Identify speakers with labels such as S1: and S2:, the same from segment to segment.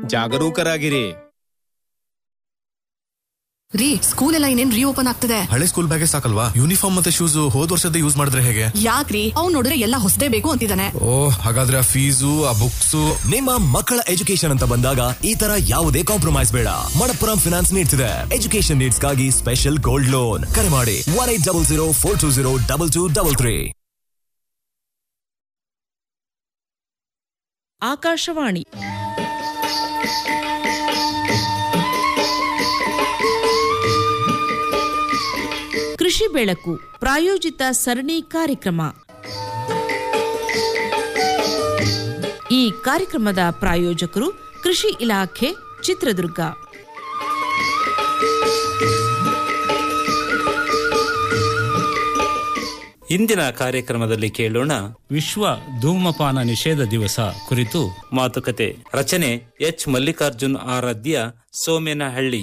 S1: ಜಾಗರೂಕರಾಗಿರಿ
S2: ರೀ ಸ್ಕೂಲ್ ಎಲ್ಲ ಇನ್ನೇನ್ ರೀಓಪನ್ ಆಗ್ತದೆ
S3: ಹಳೆ ಸ್ಕೂಲ್ ಬ್ಯಾಗೇ ಸಾಕಲ್ವಾ ಯೂನಿಫಾರ್ಮ್ ಮತ್ತೆ ಶೂಸ್ ಹೋದ್ ವರ್ಷದ ಯೂಸ್ ಮಾಡಿದ್ರೆ ಹೇಗೆ
S2: ಯಾಕ್ರಿ ಅವ್ನ್ ನೋಡಿದ್ರೆ ಎಲ್ಲ ಹೊಸದೇ ಬೇಕು ಅಂತಿದ್ದಾನೆ
S3: ಓ ಹಾಗಾದ್ರೆ ಆ ಫೀಸು ಆ ಬುಕ್ಸ್
S4: ನಿಮ್ಮ ಮಕ್ಕಳ ಎಜುಕೇಶನ್ ಅಂತ ಬಂದಾಗ ಈ ತರ ಯಾವುದೇ ಕಾಂಪ್ರಮೈಸ್ ಬೇಡ ಮಣಪ್ಪುರಂ ಫಿನಾನ್ಸ್ ನೀಡ್ಸ್ ಇದೆ ಎಜುಕೇಶನ್ ನೀಡ್ಸ್ ಗಾಗಿ ಸ್ಪೆಷಲ್ ಗೋಲ್ಡ್ ಲೋನ್ ಕರೆ ಮಾಡಿ one eight double zero four two zero double two double three
S5: Akashvani ಕೃಷಿ ಬೆಳಕು ಪ್ರಾಯೋಜಿತ ಸರಣಿ ಕಾರ್ಯಕ್ರಮ ಈ ಕಾರ್ಯಕ್ರಮದ ಪ್ರಾಯೋಜಕರು ಕೃಷಿ ಇಲಾಖೆ ಚಿತ್ರದುರ್ಗ
S6: ಇಂದಿನ ಕಾರ್ಯಕ್ರಮದಲ್ಲಿ ಕೇಳೋಣ
S7: ವಿಶ್ವ ಧೂಮಪಾನ ನಿಷೇಧ ದಿವಸ ಕುರಿತು
S6: ಮಾತುಕತೆ ರಚನೆ ಎಚ್ ಮಲ್ಲಿಕಾರ್ಜುನ್ ಆರಾಧ್ಯ ಸೋಮೇನಹಳ್ಳಿ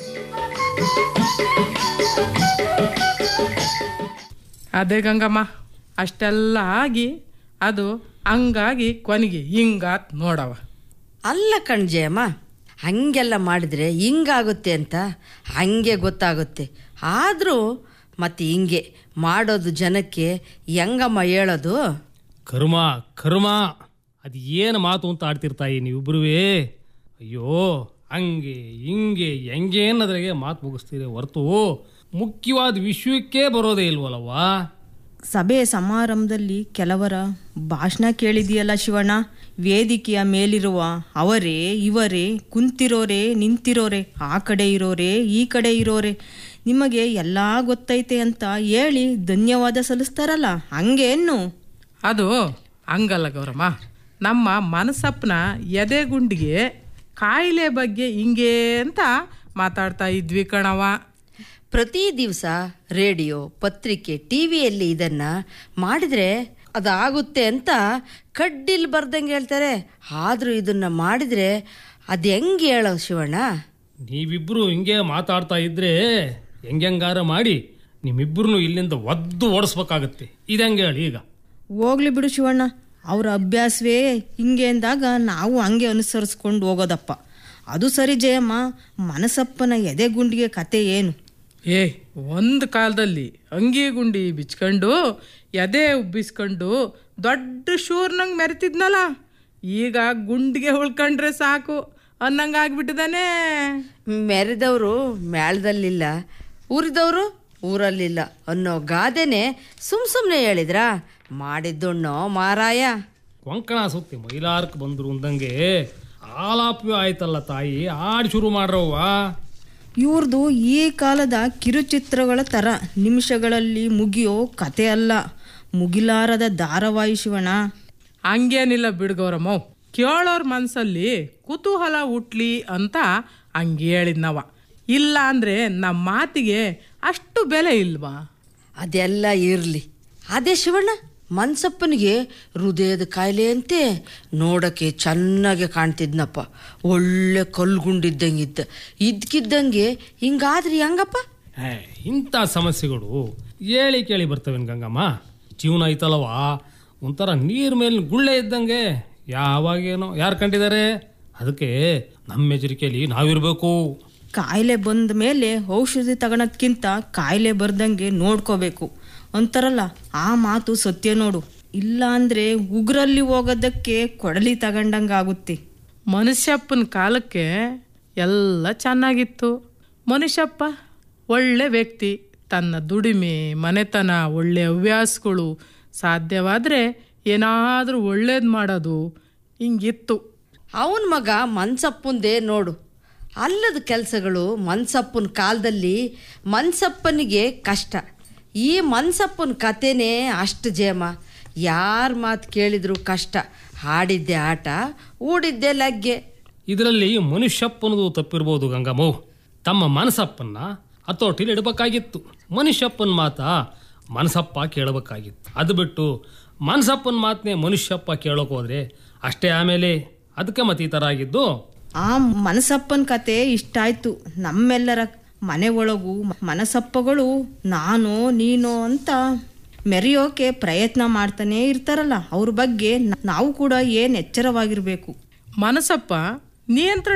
S8: ಅದೇ ಗಂಗಮ್ಮ ಅಷ್ಟೆಲ್ಲ ಆಗಿ ಅದು ಹಂಗಾಗಿ ಕೊನೆಗೆ ಹಿಂಗಾತ್ ನೋಡವ
S9: ಅಲ್ಲ ಕಣ್ಜಯಮ್ಮ ಹಂಗೆಲ್ಲ ಮಾಡಿದರೆ ಹಿಂಗಾಗುತ್ತೆ ಅಂತ ಹಂಗೆ ಗೊತ್ತಾಗುತ್ತೆ ಆದರೂ ಮತ್ತೆ ಹಿಂಗೆ ಮಾಡೋದು ಜನಕ್ಕೆ ಹೆಂಗಮ್ಮ ಹೇಳೋದು
S10: ಕರ್ಮ ಕರ್ಮ ಅದು ಏನು ಮಾತು ಅಂತ ಆಡ್ತಿರ್ತಾಯಿ ನೀವಿಬ್ರುವೇ ಅಯ್ಯೋ ಹಂಗೆ ಹಿಂಗೆ ಹೆಂಗೆ ಅನ್ನೋದ್ರಾಗೆ ಮಾತು ಮುಗಿಸ್ತೀರಿ ಹೊರತು ಮುಖ್ಯವಾದ ವಿಷಯಕ್ಕೆ ಬರೋದೇ ಇಲ್ವಲ್ಲವ್ವಾ
S11: ಸಭೆ ಸಮಾರಂಭದಲ್ಲಿ ಕೆಲವರ ಭಾಷಣ ಕೇಳಿದೆಯಲ್ಲ ಶಿವಣ್ಣ ವೇದಿಕೆಯ ಮೇಲಿರುವ ಅವರೇ ಇವರೇ ಕುಂತಿರೋರೆ ನಿಂತಿರೋರೆ ಆ ಕಡೆ ಇರೋರೆ ಈ ಕಡೆ ಇರೋರೆ ನಿಮಗೆ ಎಲ್ಲ ಗೊತ್ತೈತೆ ಅಂತ ಹೇಳಿ ಧನ್ಯವಾದ ಸಲ್ಲಿಸ್ತಾರಲ್ಲ ಹಂಗೇನು
S8: ಅದು ಹಂಗಲ್ಲ ಗೌರಮ್ಮ ನಮ್ಮ ಮನಸ್ಸಪ್ಪನ ಎದೆಗುಂಡಿಗೆ ಕಾಯಿಲೆ ಬಗ್ಗೆ ಹಿಂಗೆ ಅಂತ ಮಾತಾಡ್ತಾ ಇದ್ವಿ ಕಣವ
S9: ಪ್ರತಿ ದಿವಸ ರೇಡಿಯೋ ಪತ್ರಿಕೆ ಟಿ ವಿಯಲ್ಲಿ ಇದನ್ನು ಮಾಡಿದರೆ ಅದಾಗುತ್ತೆ ಅಂತ ಕಡ್ಡಿಲ್ ಬರ್ದಂಗೆ ಹೇಳ್ತಾರೆ ಆದರೂ ಇದನ್ನು ಮಾಡಿದರೆ ಅದು ಹೆಂಗೆ ಹೇಳೋ ಶಿವಣ್ಣ
S10: ನೀವಿಬ್ರು ಹಿಂಗೆ ಮಾತಾಡ್ತಾ ಇದ್ರೆ ಹೆಂಗೆಂಗಾರ ಮಾಡಿ ನಿಮ್ಮಿಬ್ರು ಇಲ್ಲಿಂದ ಒದ್ದು ಓಡಿಸ್ಬೇಕಾಗತ್ತೆ ಇದಂಗೆ ಹೇಳಿ ಈಗ
S11: ಹೋಗ್ಲಿ ಬಿಡು ಶಿವಣ್ಣ ಅವ್ರ ಅಭ್ಯಾಸವೇ ಹಿಂಗೆ ಅಂದಾಗ ನಾವು ಹಂಗೆ ಅನುಸರಿಸ್ಕೊಂಡು ಹೋಗೋದಪ್ಪ ಅದು ಸರಿ ಜಯಮ್ಮ ಮನಸಪ್ಪನ ಎದೆಗುಂಡಿಗೆ ಕತೆ ಏನು
S8: ಏ ಒಂದು ಕಾಲದಲ್ಲಿ ಅಂಗಿ ಗುಂಡಿ ಬಿಚ್ಕೊಂಡು ಎದೆ ಉಬ್ಬಿಸ್ಕೊಂಡು ದೊಡ್ಡ ಶೂರ್ನಂಗೆ ಮೆರೆತಿದ್ನಲ್ಲ ಈಗ ಗುಂಡಿಗೆ ಉಳ್ಕೊಂಡ್ರೆ ಸಾಕು ಅನ್ನಂಗಾಗ್ಬಿಟ್ಟಿದಾನೆ
S9: ಮೆರೆದವರು ಮೇಳದಲ್ಲಿಲ್ಲ ಊರಿದವರು ಊರಲ್ಲಿಲ್ಲ ಅನ್ನೋ ಗಾದೆನೆ ಸುಮ್ ಸುಮ್ಮನೆ ಹೇಳಿದ್ರಾ ಮಾಡಿದ್ದುಣ್ಣೋ ಮಾರಾಯ
S10: ಕೊಂಕಣ ಸುತ್ತಿ ಮೈಲಾರ್ಕ್ ಬಂದ್ರು ಅಂದಂಗೆ ಆಲಾಪಿ ಆಯ್ತಲ್ಲ ತಾಯಿ ಆಡ್ ಶುರು ಮಾಡ್ರವ್ವ
S11: ಇವ್ರದ್ದು ಈ ಕಾಲದ ಕಿರುಚಿತ್ರಗಳ ಥರ ನಿಮಿಷಗಳಲ್ಲಿ ಮುಗಿಯೋ ಕತೆ ಅಲ್ಲ ಮುಗಿಲಾರದ ಧಾರಾವಾಹಿ ಶಿವಣ್ಣ
S8: ಹಂಗೇನಿಲ್ಲ ಬಿಡ್ಗೌರಮ್ಮ ಕೇಳೋರ್ ಮನ್ಸಲ್ಲಿ ಕುತೂಹಲ ಹುಟ್ಲಿ ಅಂತ ಹಂಗೆ ಹೇಳಿದ್ನವ ಇಲ್ಲ ಅಂದ್ರೆ ನಮ್ಮ ಮಾತಿಗೆ ಅಷ್ಟು ಬೆಲೆ ಇಲ್ವಾ
S9: ಅದೆಲ್ಲ ಇರಲಿ ಅದೇ ಶಿವಣ್ಣ ಮನ್ಸಪ್ಪನಿಗೆ ಹೃದಯದ ಕಾಯಿಲೆ ಅಂತೆ ನೋಡೋಕ್ಕೆ ಚೆನ್ನಾಗೆ ಕಾಣ್ತಿದ್ನಪ್ಪ ಒಳ್ಳೆ ಕಲ್ಗುಂಡಿದ್ದಂಗಿದ್ದ ಇದ್ಕಿದ್ದಂಗೆ ಹಿಂಗಾದ್ರಿ ಹೆಂಗಪ್ಪ
S10: ಹೇ, ಇಂಥ ಸಮಸ್ಯೆಗಳು ಹೇಳಿ ಕೇಳಿ ಬರ್ತವೇನು ಗಂಗಮ್ಮ ಜೀವನ ಐತಲ್ಲವಾ ಒಂಥರ ನೀರ್ ಮೇಲೆ ಗುಳ್ಳೆ ಇದ್ದಂಗೆ ಯಾವಾಗೇನೋ ಯಾರು ಕಂಡಿದ್ದಾರೆ ಅದಕ್ಕೆ ನಮ್ಮ ಎಚ್ಚರಿಕೆಯಲ್ಲಿ ನಾವಿರ್ಬೇಕು
S11: ಕಾಯಿಲೆ ಬಂದ ಮೇಲೆ ಔಷಧಿ ತಗೊಳೋದ್ಕಿಂತ ಕಾಯಿಲೆ ಬರ್ದಂಗೆ ನೋಡ್ಕೋಬೇಕು ಅಂತಾರಲ್ಲ ಆ ಮಾತು ಸತ್ಯ ನೋಡು ಇಲ್ಲ ಅಂದ್ರೆ ಉಗ್ರಲ್ಲಿ ಹೋಗೋದಕ್ಕೆ ಕೊಡಲಿ ತಗೊಂಡಂಗಾಗುತ್ತೆ
S8: ಮನುಷ್ಯಪ್ಪನ ಕಾಲಕ್ಕೆ ಎಲ್ಲ ಚೆನ್ನಾಗಿತ್ತು ಮನುಷ್ಯಪ್ಪ ಒಳ್ಳೆ ವ್ಯಕ್ತಿ ತನ್ನ ದುಡಿಮೆ ಮನೆತನ ಒಳ್ಳೆ ಹವ್ಯಾಸಗಳು ಸಾಧ್ಯವಾದರೆ ಏನಾದರೂ ಒಳ್ಳೇದು ಮಾಡೋದು ಹಿಂಗಿತ್ತು
S9: ಅವನ ಮಗ ಮನ್ಸಪ್ಪಂದೇ ನೋಡು ಅಲ್ಲದ ಕೆಲಸಗಳು ಮನ್ಸಪ್ಪನ ಕಾಲದಲ್ಲಿ ಮನ್ಸಪ್ಪನಿಗೆ ಕಷ್ಟ ಈ ಮನ್ಸಪ್ಪನ ಕತೆನೇ ಅಷ್ಟು ಜೇಮ ಯಾರ ಮಾತು ಕೇಳಿದ್ರು ಕಷ್ಟ ಹಾಡಿದ್ದೆ ಆಟ ಊಡಿದ್ದೆ ಲಗ್ಗೆ
S10: ಇದರಲ್ಲಿ ಮನುಷ್ಯಪ್ಪನದು ತಪ್ಪಿರ್ಬೋದು ಗಂಗಮ್ಮವು ತಮ್ಮ ಮನಸ್ಸಪ್ಪನ್ನ ಹತೋಟಿಲಿ ಇಡಬೇಕಾಗಿತ್ತು ಮನುಷ್ಯಪ್ಪನ ಮಾತ ಮನಸಪ್ಪ ಕೇಳಬೇಕಾಗಿತ್ತು ಅದು ಬಿಟ್ಟು ಮನಸಪ್ಪನ ಮಾತನ್ನೇ ಮನುಷ್ಯಪ್ಪ ಕೇಳೋಕೆ ಹೋದ್ರೆ ಅಷ್ಟೇ ಆಮೇಲೆ ಅದಕ್ಕೆ ಮತ್ತೆ ಈ ಥರ ಆಗಿದ್ದು
S11: ಆ ಮನಸಪ್ಪನ ಕತೆ ಇಷ್ಟ ಆಯ್ತು ನಮ್ಮೆಲ್ಲರ ಮನೆ ಒಳಗೂ ಮನಸಪ್ಪಗಳು ನಾನು ನೀನು ಅಂತ ಮೆರೆಯೋಕೆ ಪ್ರಯತ್ನ ಮಾಡ್ತಾನೆ ಇರ್ತಾರಲ್ಲ ಅವ್ರ ಬಗ್ಗೆ ನ- ನಾವು ಕೂಡ ಏನು ಎಚ್ಚರವಾಗಿರ್ಬೇಕು
S8: ಮನಸ್ಸಪ್ಪ ನಿಯಂತ್ರಣ